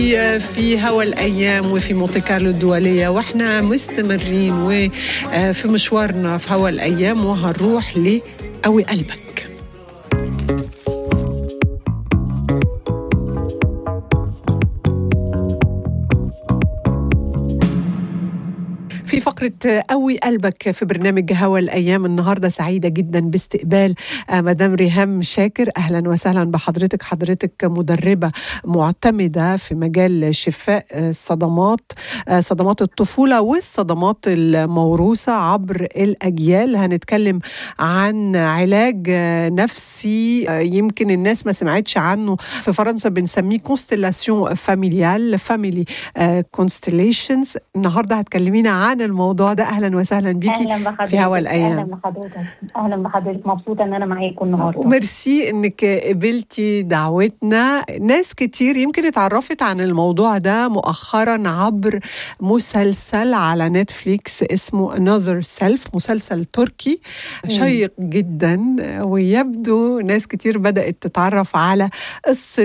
في هوا الايام وفي مونتي كارلو الدوليه واحنا مستمرين وفي مشوارنا في هوا الايام وهنروح لقوي قلبك في فقرة قوي قلبك في برنامج هوا الأيام النهاردة سعيدة جدا باستقبال مدام ريهام شاكر أهلا وسهلا بحضرتك حضرتك مدربة معتمدة في مجال شفاء الصدمات صدمات الطفولة والصدمات الموروثة عبر الأجيال هنتكلم عن علاج نفسي يمكن الناس ما سمعتش عنه في فرنسا بنسميه كونستلاسيون فاميليال فاميلي كونستليشنز النهارده هتكلمينا عن الموضوع ده اهلا وسهلا بيكي اهلا بحضرتك في هوا الايام اهلا بحضرتك اهلا بحضرتك مبسوطه ان انا معاكم النهارده وميرسي انك قبلتي دعوتنا ناس كتير يمكن اتعرفت عن الموضوع ده مؤخرا عبر مسلسل على نتفليكس اسمه Another Self مسلسل تركي شيق جدا ويبدو ناس كتير بدأت تتعرف على قصة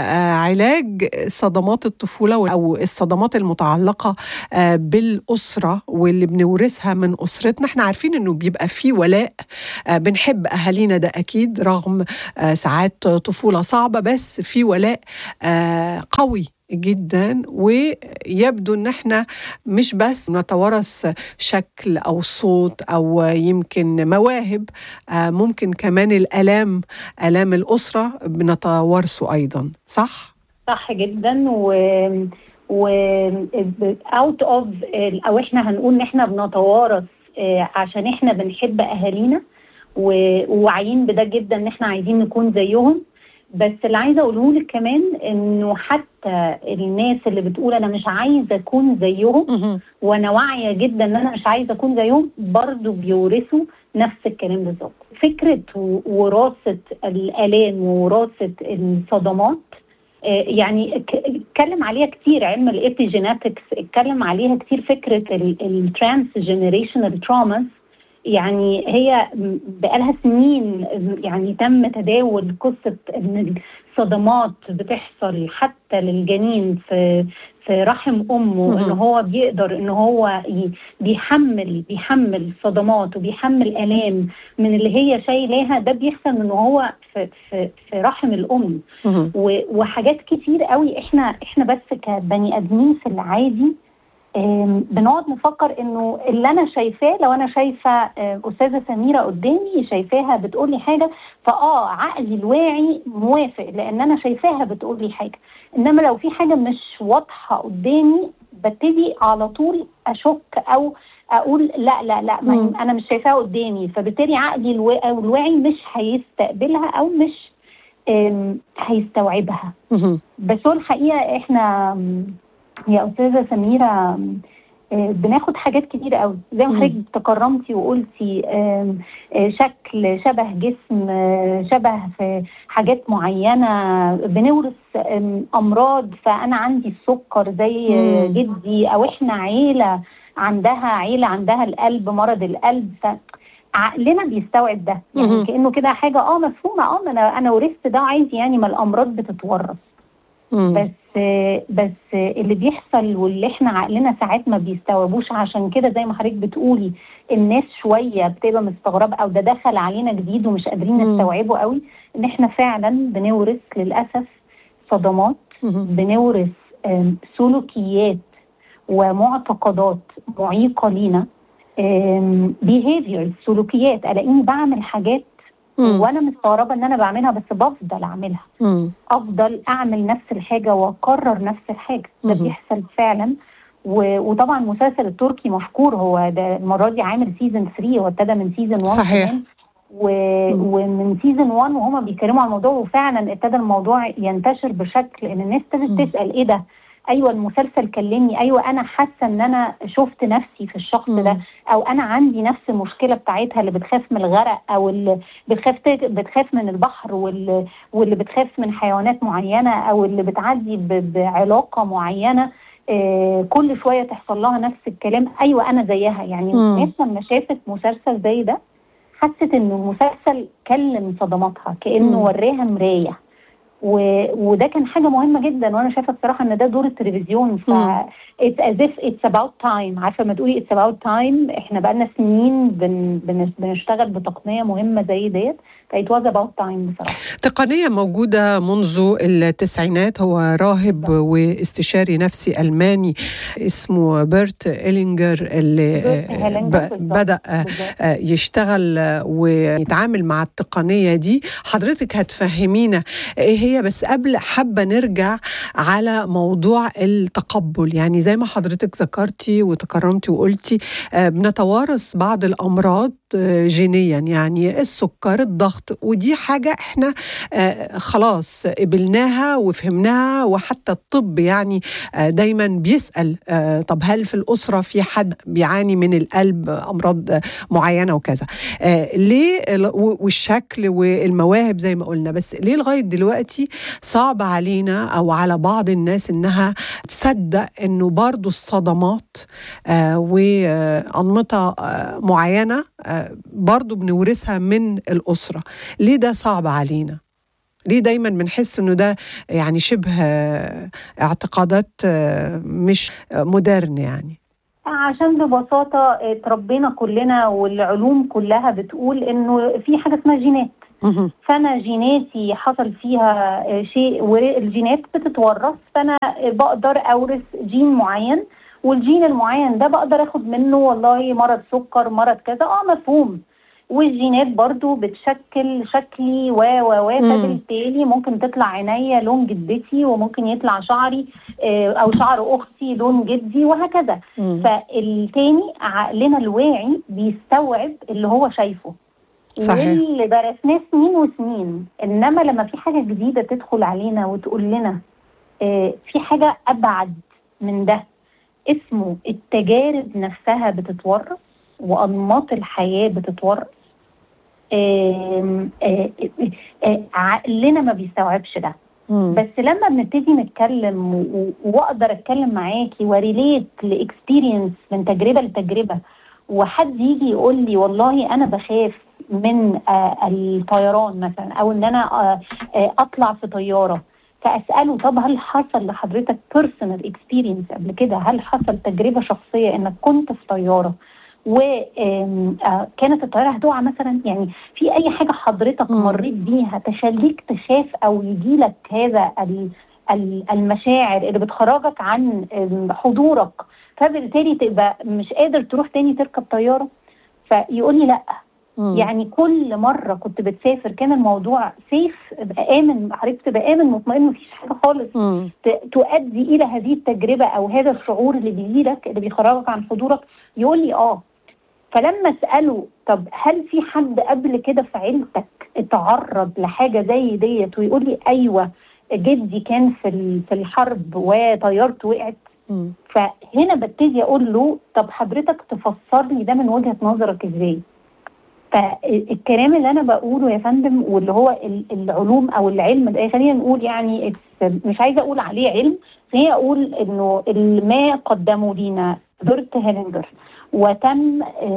علاج صدمات الطفولة أو الصدمات المتعلقة بالأسرة واللي بنورثها من أسرتنا احنا عارفين انه بيبقى في ولاء بنحب أهالينا ده أكيد رغم ساعات طفولة صعبة بس في ولاء قوي جدا ويبدو ان احنا مش بس نتوارث شكل او صوت او يمكن مواهب ممكن كمان الالام الام الاسره بنتوارثه ايضا صح صح جدا و و اوت اوف او احنا هنقول ان احنا بنتوارث عشان احنا بنحب اهالينا وواعيين بده جدا ان احنا عايزين نكون زيهم بس اللي عايزه اقوله لك كمان انه حتى الناس اللي بتقول انا مش عايزه اكون زيهم وانا واعيه جدا ان انا مش عايزه اكون زيهم برضه بيورثوا نفس الكلام بالظبط فكره وراثه الالام ووراثه الصدمات يعني اتكلم عليها كتير علم الابيجينetics اتكلم عليها كتير فكره الترانس جنريشنال ترaumas يعني هي بقالها سنين يعني تم تداول قصه ان الصدمات بتحصل حتى للجنين في في رحم امه ان هو بيقدر ان هو بيحمل بيحمل صدمات وبيحمل الام من اللي هي شايلاها ده بيحصل ان هو في في, في رحم الام وحاجات كتير قوي احنا احنا بس كبني ادمين في العادي بنقعد نفكر انه اللي انا شايفاه لو انا شايفه استاذه سميره قدامي شايفاها بتقول لي حاجه فاه عقلي الواعي موافق لان انا شايفاها بتقول لي حاجه انما لو في حاجه مش واضحه قدامي ببتدي على طول اشك او اقول لا لا لا ما انا مش شايفاها قدامي فبالتالي عقلي الواعي مش هيستقبلها او مش هيستوعبها بس هو الحقيقه احنا يا استاذه سميره بناخد حاجات كتير قوي زي ما حضرتك تكرمتي وقلتي شكل شبه جسم شبه في حاجات معينه بنورث امراض فانا عندي السكر زي جدي او احنا عيله عندها عيله عندها القلب مرض القلب ف عقلنا بيستوعب ده يعني كانه كده حاجه اه مفهومه اه انا انا ورثت ده عايز يعني ما الامراض بتتورث بس بس اللي بيحصل واللي احنا عقلنا ساعات ما بيستوعبوش عشان كده زي ما حضرتك بتقولي الناس شويه بتبقى مستغربه او ده دخل علينا جديد ومش قادرين نستوعبه قوي ان احنا فعلا بنورث للاسف صدمات بنورث سلوكيات ومعتقدات معيقه لينا behaviors سلوكيات الاقيني بعمل حاجات مم. وانا مستغربه ان انا بعملها بس بفضل اعملها مم. افضل اعمل نفس الحاجه واكرر نفس الحاجه ده بيحصل فعلا و... وطبعا المسلسل التركي محكور هو ده المره دي عامل سيزون 3 هو ابتدى من سيزون 1 صحيح كمان و... ومن سيزون 1 وهما بيتكلموا عن الموضوع وفعلا ابتدى الموضوع ينتشر بشكل ان الناس ابتدت تسال ايه ده ايوه المسلسل كلمني ايوه انا حاسه ان انا شفت نفسي في الشخص ده او انا عندي نفس المشكله بتاعتها اللي بتخاف من الغرق او اللي بتخاف بتخاف من البحر واللي, واللي بتخاف من حيوانات معينه او اللي بتعدي بعلاقه معينه آه كل شويه تحصل لها نفس الكلام ايوه انا زيها يعني الناس لما شافت مسلسل زي ده حست انه المسلسل كلم صدماتها كانه وراها مرايه وده كان حاجه مهمه جدا وانا شايفه بصراحه ان ده دور التلفزيون ف اتس از اف اتس اباوت تايم عارفه ما تقولي اتس اباوت تايم احنا بقالنا سنين بن بن بنشتغل بتقنيه مهمه زي ديت فايت واز اباوت تايم بصراحه تقنيه موجوده منذ التسعينات هو راهب واستشاري نفسي الماني اسمه بيرت إلينجر اللي بدا يشتغل ويتعامل مع التقنيه دي حضرتك هتفهمينا ايه هي بس قبل حابه نرجع على موضوع التقبل يعني زي ما حضرتك ذكرتي وتكرمتي وقلتي بنتوارث بعض الامراض جينيا يعني السكر الضغط ودي حاجة احنا خلاص قبلناها وفهمناها وحتى الطب يعني دايما بيسأل طب هل في الأسرة في حد بيعاني من القلب أمراض معينة وكذا ليه والشكل والمواهب زي ما قلنا بس ليه لغاية دلوقتي صعب علينا أو على بعض الناس إنها تصدق إنه برضو الصدمات وأنمطة معينة برضو بنورثها من الأسرة ليه ده صعب علينا ليه دايما بنحس انه ده يعني شبه اعتقادات مش مودرن يعني عشان ببساطة اتربينا كلنا والعلوم كلها بتقول انه في حاجة اسمها جينات فانا جيناتي حصل فيها شيء والجينات بتتورث فانا بقدر اورث جين معين والجين المعين ده بقدر اخد منه والله مرض سكر مرض كذا اه مفهوم والجينات برضو بتشكل شكلي و و و فبالتالي ممكن تطلع عينيا لون جدتي وممكن يطلع شعري او شعر اختي لون جدي وهكذا مم. فالتاني عقلنا الواعي بيستوعب اللي هو شايفه صحيح. واللي درسناه سنين وسنين انما لما في حاجه جديده تدخل علينا وتقول لنا آه في حاجه ابعد من ده اسمه التجارب نفسها بتتورث وانماط الحياه بتتورث عقلنا ما بيستوعبش ده مم. بس لما بنبتدي نتكلم واقدر اتكلم معاكي وريليت لاكسبيرينس من تجربه لتجربه وحد يجي يقول لي والله انا بخاف من آه الطيران مثلا او ان انا آه آه اطلع في طياره فاساله طب هل حصل لحضرتك بيرسونال اكسبيرينس قبل كده هل حصل تجربه شخصيه انك كنت في طياره وكانت الطياره هتقع مثلا يعني في اي حاجه حضرتك مريت بيها تخليك تخاف او يجي لك هذا المشاعر اللي بتخرجك عن حضورك فبالتالي تبقى مش قادر تروح تاني تركب طياره فيقول لي لا مم. يعني كل مرة كنت بتسافر كان الموضوع سيف ابقى آمن عرفت ابقى آمن مطمئن مفيش حاجة خالص مم. تؤدي إلى هذه التجربة أو هذا الشعور اللي بيجيلك اللي بيخرجك عن حضورك يقول لي آه فلما أسأله طب هل في حد قبل كده في عيلتك اتعرض لحاجة زي ديت ويقول لي أيوه جدي كان في في الحرب وطيارته وقعت مم. فهنا ببتدي أقول له طب حضرتك تفسر لي ده من وجهة نظرك إزاي؟ فالكلام اللي انا بقوله يا فندم واللي هو العلوم او العلم ده خلينا نقول يعني مش عايزه اقول عليه علم هي اقول انه ما قدموا لينا بيرت هيلينجر وتم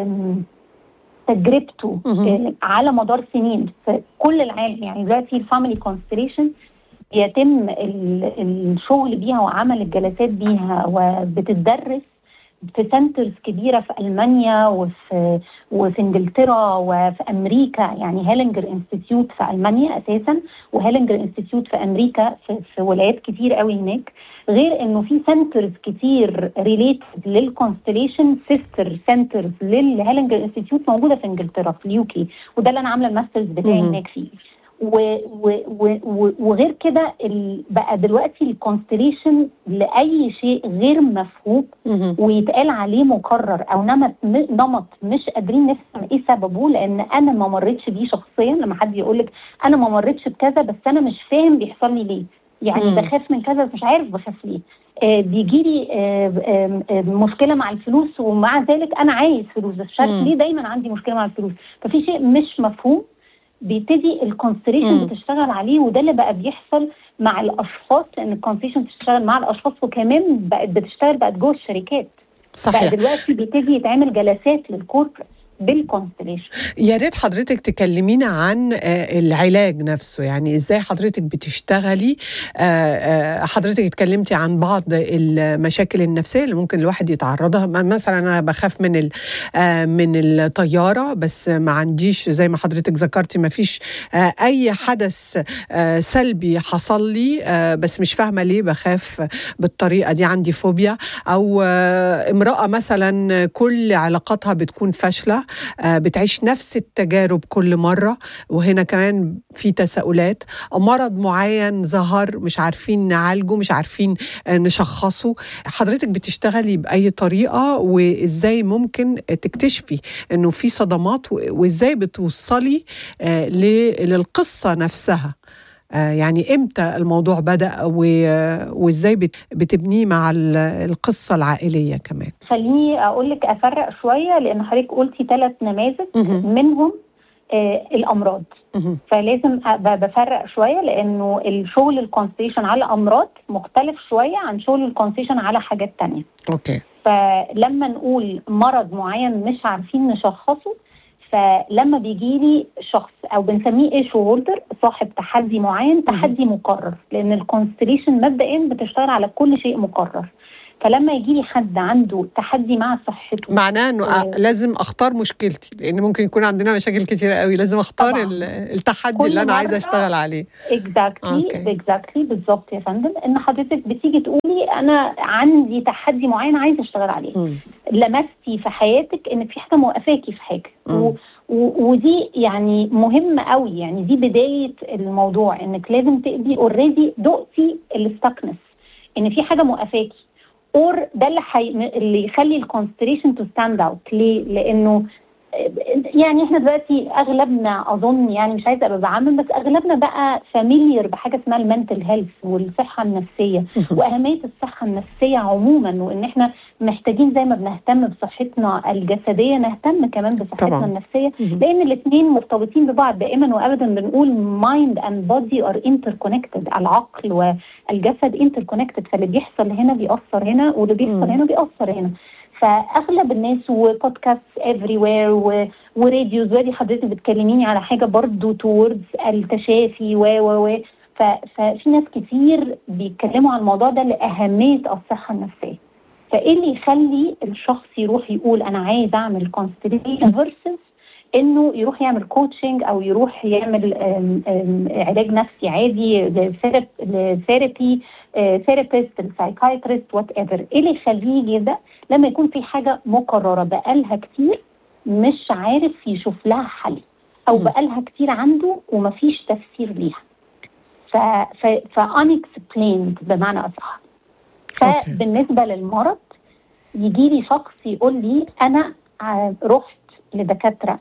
تجربته على مدار سنين في كل العالم يعني دلوقتي الفاميلي كونستليشن بيتم الشغل بيها وعمل الجلسات بيها وبتدرس في سنترز كبيره في المانيا وفي وفي انجلترا وفي امريكا يعني هيلينجر انستيتيوت في المانيا اساسا وهيلينجر انستيتيوت في امريكا في, في ولايات كتير قوي هناك غير انه في سنترز كتير ريليتد للكونستليشن سيستر سنترز للهيلينجر انستيتيوت موجوده في انجلترا في اليوكي وده اللي انا عامله الماسترز بتاعي هناك فيه و و و وغير كده بقى دلوقتي الكونستليشن لاي شيء غير مفهوم ويتقال عليه مكرر او نمط نمط مش قادرين نفهم ايه سببه لان انا ما مريتش بيه شخصيا لما حد يقول لك انا ما مريتش بكذا بس انا مش فاهم بيحصل لي ليه يعني بخاف من كذا بس مش عارف بخاف ليه آه بيجي لي آه آه مشكله مع الفلوس ومع ذلك انا عايز فلوس بس مش عارف ليه دايما عندي مشكله مع الفلوس ففي شيء مش مفهوم بيبتدي الكونستليشن بتشتغل عليه وده اللي بقى بيحصل مع الاشخاص لان الكونستليشن بتشتغل مع الاشخاص وكمان بقت بتشتغل بقت جوه الشركات صحيح بقى دلوقتي بيبتدي يتعمل جلسات للكوربريت بالكونستليشن يا ريت حضرتك تكلمينا عن آه، العلاج نفسه يعني ازاي حضرتك بتشتغلي آه، آه، حضرتك اتكلمتي عن بعض المشاكل النفسيه اللي ممكن الواحد يتعرضها م- مثلا انا بخاف من ال- آه، من الطياره بس ما عنديش زي ما حضرتك ذكرتي ما فيش آه، اي حدث آه، سلبي حصل لي آه، بس مش فاهمه ليه بخاف بالطريقه دي عندي فوبيا او آه، امراه مثلا كل علاقاتها بتكون فاشله آه، بتعيش نفس التجارب كل مرة وهنا كمان في تساؤلات مرض معين ظهر مش عارفين نعالجه مش عارفين آه، نشخصه حضرتك بتشتغلي بأي طريقة وإزاي ممكن تكتشفي أنه في صدمات و- وإزاي بتوصلي آه، ل- للقصة نفسها آه، يعني امتى الموضوع بدأ و- وازاي بت- بتبنيه مع ال- القصة العائلية كمان خليني اقول لك افرق شويه لان حضرتك قلتي ثلاث نماذج مهم. منهم آه الامراض مهم. فلازم أ- بفرق شويه لانه الشغل الكونستيشن على امراض مختلف شويه عن شغل الكونستيشن على حاجات تانية اوكي فلما نقول مرض معين مش عارفين نشخصه فلما بيجي لي شخص او بنسميه ايشو هولدر صاحب تحدي معين تحدي مقرر لان الكونستليشن مبدئيا بتشتغل على كل شيء مقرر فلما يجي لي حد عنده تحدي مع صحته معناه انه آه. لازم اختار مشكلتي لان ممكن يكون عندنا مشاكل كتيره قوي لازم اختار طبعاً. ال- التحدي كل اللي انا عايزه مرة اشتغل عليه اكزاكتلي أوكي. اكزاكتلي بالظبط يا فندم ان حضرتك بتيجي تقولي انا عندي تحدي معين عايزه اشتغل عليه مم. لمستي في حياتك ان في حاجه موقفاكي في حاجه مم. و و ودي يعني مهمه قوي يعني دي بدايه الموضوع انك لازم تبقي اوريدي دقتي الاستكنس ان في حاجه موقفاكي اور ده اللي حي... اللي يخلي الكونستريشن تو ستاند اوت ليه؟ لانه يعني احنا دلوقتي اغلبنا اظن يعني مش عايزه ابقى بعمم بس اغلبنا بقى فاميليير بحاجه اسمها المنتل هيلث والصحه النفسيه واهميه الصحه النفسيه عموما وان احنا محتاجين زي ما بنهتم بصحتنا الجسديه نهتم كمان بصحتنا طبعاً. النفسيه مهم. لان الاثنين مرتبطين ببعض دائما وابدا بنقول مايند اند بودي ار انتركونكتد العقل والجسد انتركونكتد فاللي بيحصل هنا بيأثر هنا واللي بيحصل مم. هنا بيأثر هنا فاغلب الناس وبودكاست افري وير وراديوز ودي حضرتك بتكلميني على حاجه برضو توردز التشافي و و و ف- ففي ناس كتير بيتكلموا عن الموضوع ده لاهميه الصحه النفسيه فايه اللي يخلي الشخص يروح يقول انا عايز اعمل كونستليشن فيرسز انه يروح يعمل كوتشنج او يروح يعمل أم، أم، علاج نفسي عادي لثيرابي ثيرابيست السايكايترست وات ايفر ايه اللي يخليه يجي ده لما يكون في حاجه مكرره بقالها كتير مش عارف يشوف لها حل او مم. بقالها كتير عنده ومفيش تفسير ليها ف ف ف unexplained بمعنى اصح أوكي. فبالنسبه للمرض يجي لي شخص يقول لي انا ع- رحت لدكاتره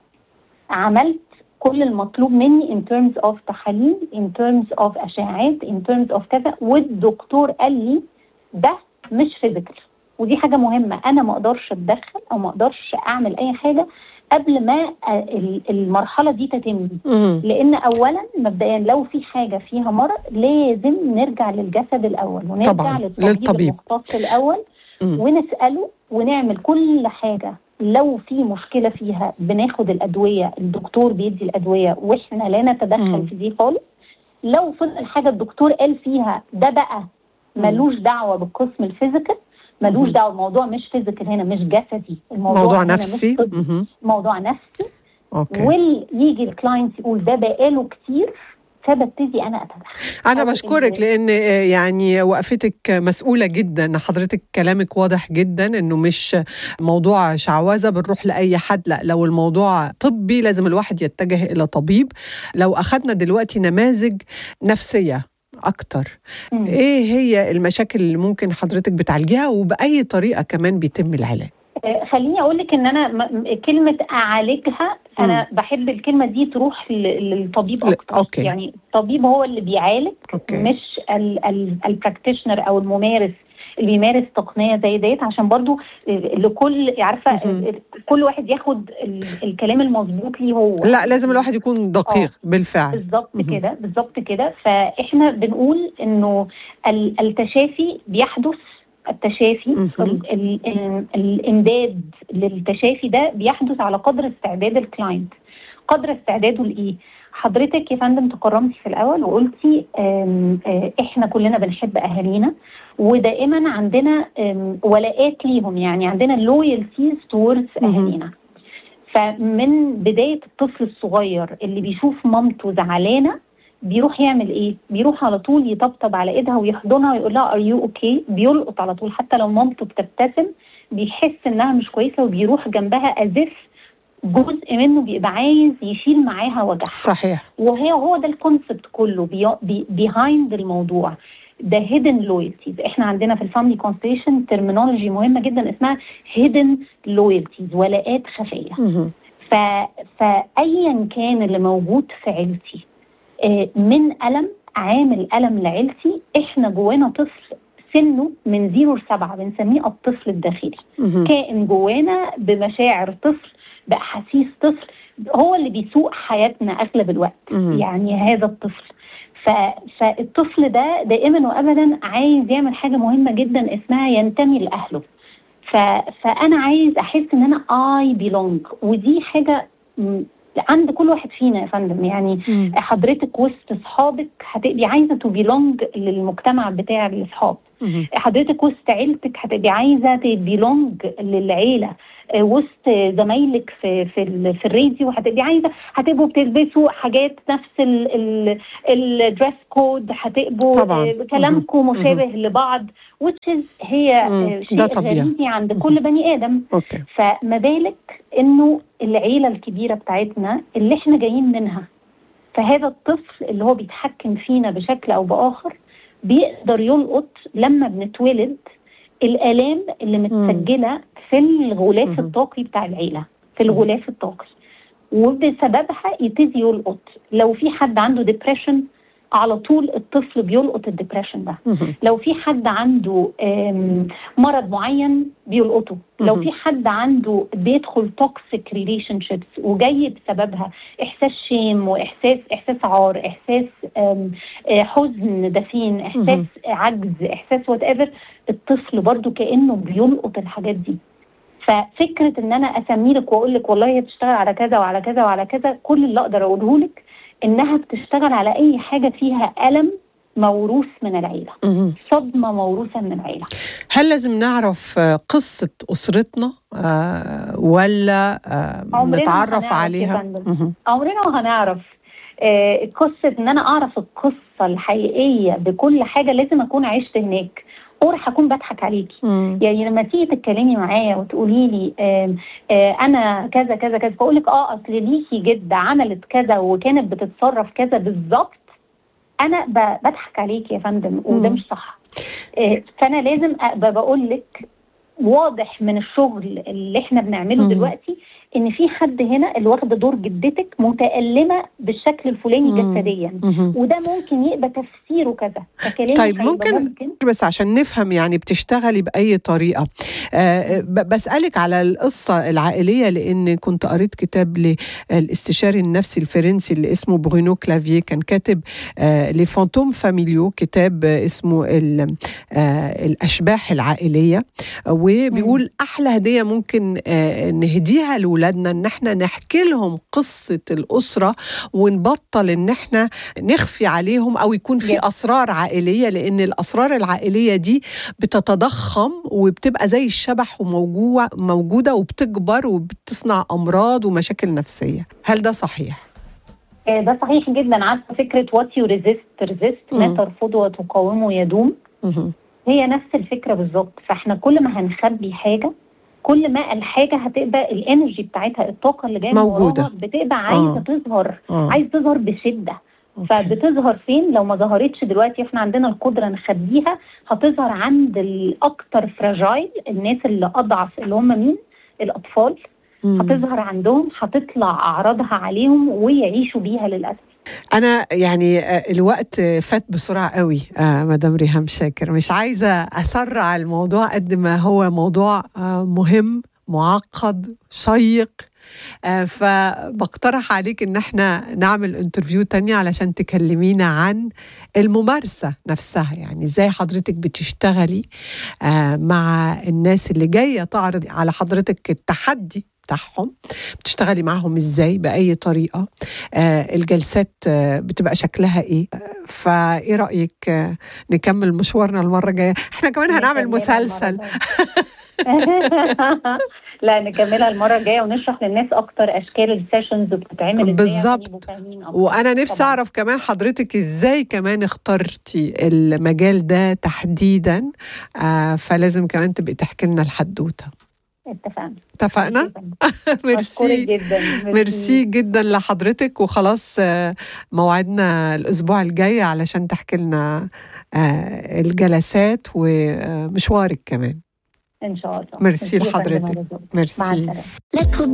عملت كل المطلوب مني in terms of تحاليل in terms of اشعاعات in terms of كذا والدكتور قال لي ده مش فيزيكال ودي حاجه مهمه انا ما اقدرش اتدخل او ما اقدرش اعمل اي حاجه قبل ما آه، ال- المرحله دي تتم مم. لان اولا مبدئيا لو في حاجه فيها مرض لازم نرجع للجسد الاول ونرجع طبعاً، للطبيب, للطبيب. المختص الاول مم. ونساله ونعمل كل حاجه لو في مشكله فيها بناخد الادويه الدكتور بيدي الادويه واحنا لا مم. نتدخل في دي خالص لو فضل حاجه الدكتور قال فيها ده بقى مم. ملوش دعوه بالقسم الفيزيكال ملوش مم. دعوه الموضوع مش فيزيكال هنا مش جسدي الموضوع موضوع هنا نفسي مش طبي، مهم. موضوع نفسي اوكي ويجي الكلاينت يقول ده بقاله كتير فببتدي انا اتدخل أنا أو بشكرك إن- لأن آه، يعني وقفتك مسؤولة جدا حضرتك كلامك واضح جدا إنه مش موضوع شعوذة بنروح لأي حد لا لو الموضوع طبي لازم الواحد يتجه إلى طبيب لو أخذنا دلوقتي نماذج نفسية أكتر مم. إيه هي المشاكل اللي ممكن حضرتك بتعالجيها وبأي طريقة كمان بيتم العلاج آه، خليني اقول لك ان انا م- م- كلمه اعالجها انا بحب الكلمه دي تروح ل- للطبيب ل- اكتر أوكي. يعني الطبيب هو اللي بيعالج أوكي. مش البراكتيشنر او الممارس اللي بيمارس تقنيه زي ديت عشان برضو آه، لكل عارفه مهم. آه، كل واحد ياخد ال- الكلام المظبوط ليه هو لا لازم الواحد يكون دقيق بالفعل بالظبط مهم. كده بالظبط كده فاحنا بنقول انه ال- التشافي بيحدث التشافي مهم. ال- ال- ال- الامداد للتشافي ده بيحدث على قدر استعداد الكلاينت قدر استعداده لايه حضرتك يا فندم تكرمتي في الاول وقلتي آم، آه، احنا كلنا بنحب اهالينا ودائما عندنا آم، ولاءات ليهم يعني عندنا لويالتيز تورز مهم. اهالينا فمن بدايه الطفل الصغير اللي بيشوف مامته زعلانه بيروح يعمل ايه؟ بيروح على طول يطبطب على ايدها ويحضنها ويقول لها ار يو اوكي بيلقط على طول حتى لو مامته بتبتسم بيحس انها مش كويسه وبيروح جنبها ازف جزء منه بيبقى عايز يشيل معاها وجعها صحيح وهي هو ده الكونسبت كله بيهايند الموضوع ده هيدن لويالتيز احنا عندنا في الفاميلي كونستيشن ترمينولوجي مهمه جدا اسمها هيدن لويالتيز ولاءات خفيه مهم. ف... فايا كان اللي موجود في عيلتي آه، من الم عامل الم لعيلتي احنا جوانا طفل سنه من زيرو لسبعه بنسميه الطفل الداخلي مهم. كائن جوانا بمشاعر طفل باحاسيس طفل هو اللي بيسوق حياتنا اغلب الوقت مهم. يعني هذا الطفل ف... فالطفل ده دائما وابدا عايز يعمل حاجه مهمه جدا اسمها ينتمي لاهله ف... فانا عايز احس ان انا اي بيلونج ودي حاجه م، عند كل واحد فينا يا فندم يعني مم. حضرتك وسط اصحابك هتبقي عايزه تو بيلونج للمجتمع بتاع الاصحاب مهم. حضرتك وسط عيلتك هتبقي عايزه تبيلونج للعيله آه، وسط زمايلك في في ال- في الراديو هتبقي عايزه هتبقوا بتلبسوا حاجات نفس الدريس كود هتبقوا طبعاً. آه، كلامكم مشابه لبعض which is هي آه، مم. شيء ده طبيعي. غريزي عند كل بني ادم اوكي فما بالك انه العيله الكبيره بتاعتنا اللي احنا جايين منها فهذا الطفل اللي هو بيتحكم فينا بشكل او باخر بيقدر يلقط لما بنتولد الالام اللي متسجله في الغلاف مهم. الطاقي بتاع العيله في الغلاف الطاقي وبسببها يبتدي يلقط لو في حد عنده ديبريشن على طول الطفل بيلقط الديبريشن ده مهم. لو في حد عنده آم، مرض معين بيلقطه لو مهم. في حد عنده بيدخل توكسيك ريليشن شيبس وجاي بسببها احساس شيم واحساس احساس عار احساس آم، آه، حزن دفين احساس عجز احساس وات ايفر الطفل برضو كانه بيلقط الحاجات دي ففكره ان انا اسمي لك واقول لك والله هي بتشتغل على كذا وعلى كذا وعلى كذا كل اللي اقدر اقوله لك انها بتشتغل على اي حاجه فيها الم موروث من العيله مهم. صدمه موروثه من العيله هل لازم نعرف آه، قصة أسرتنا آه، ولا آه، عمرنا نتعرف هنعرف يا عليها؟ فندم. مهم. عمرنا ما هنعرف آه، قصه ان انا اعرف القصه الحقيقيه بكل حاجه لازم اكون عشت هناك اور هكون بضحك عليكي مم. يعني لما تيجي تتكلمي معايا وتقولي لي آم، آه، انا كذا كذا كذا فاقول لك اه اصل ليكي جده عملت كذا وكانت بتتصرف كذا بالظبط انا ب- بضحك عليكي يا فندم وده مم. مش صح آه، فانا لازم ابقى بقول لك واضح من الشغل اللي احنا بنعمله مم. دلوقتي ان في حد هنا اللي واخده دور جدتك متالمه بالشكل الفلاني مم. جسديا مهم. وده ممكن يبقى تفسيره كذا فكلامي طيب، هيبقى ممكن- ممكن بس عشان نفهم يعني بتشتغلي بأي طريقة آه، ب- بسألك على القصة العائلية لأن كنت قريت كتاب للاستشاري النفسي الفرنسي اللي اسمه برونو كلافيه كان كاتب لي فانتوم فاميليو كتاب آه، اسمه ال- آه، الأشباح العائلية وبيقول أحلى هدية ممكن آه، نهديها لأولادنا إن احنا نحكي لهم قصة الأسرة ونبطل إن احنا نخفي عليهم أو يكون في Yes. أسرار عائلية لأن الأسرار العائلية دي بتتضخم وبتبقى زي الشبح وموجوع موجودة وبتكبر وبتصنع أمراض ومشاكل نفسية هل ده صحيح؟ آه، ده صحيح جدا عارفه فكره وات يو ريزيست ريزيست ما مم. ترفضه وتقاومه يدوم مهم. هي نفس الفكره بالظبط فاحنا كل ما هنخبي حاجه كل ما الحاجه هتبقى الانرجي بتاعتها الطاقه اللي جايه من موجودة. وراها بتبقى عايزه آه. تظهر آه. عايز تظهر بشده أوكي. فبتظهر فين لو ما ظهرتش دلوقتي احنا عندنا القدره نخبيها هتظهر عند الاكثر فراجايل الناس اللي اضعف اللي هم مين الاطفال مم. هتظهر عندهم هتطلع اعراضها عليهم ويعيشوا بيها للاسف أنا يعني آه، الوقت آه، فات بسرعة قوي آه، مدام ريهام شاكر مش عايزة أسرع الموضوع قد ما هو موضوع آه، مهم معقد شيق آه، فبقترح عليك ان احنا نعمل انترفيو تانية علشان تكلمينا عن الممارسة نفسها يعني ازاي حضرتك بتشتغلي آه، مع الناس اللي جاية تعرض على حضرتك التحدي بتاعهم بتشتغلي معهم ازاي باي طريقه آه الجلسات آه بتبقى شكلها ايه فايه رايك آه نكمل مشوارنا المره الجايه احنا كمان هنعمل مسلسل لا نكملها المره الجايه ونشرح للناس اكتر اشكال السيشنز بتتعمل ازاي بالظبط وانا نفسي طبعاً. اعرف كمان حضرتك ازاي كمان اخترتي المجال ده تحديدا آه فلازم كمان تبقي تحكي لنا الحدوته اتفقنا اتفقنا أشكرك ميرسي جدا ميرسي جدا لحضرتك وخلاص آه، موعدنا الاسبوع الجاي علشان تحكي لنا آه، الجلسات ومشوارك كمان ان شاء الله ميرسي يا فندم لحضرتك. على ذوقك. مع ميرسي السلامه Lettre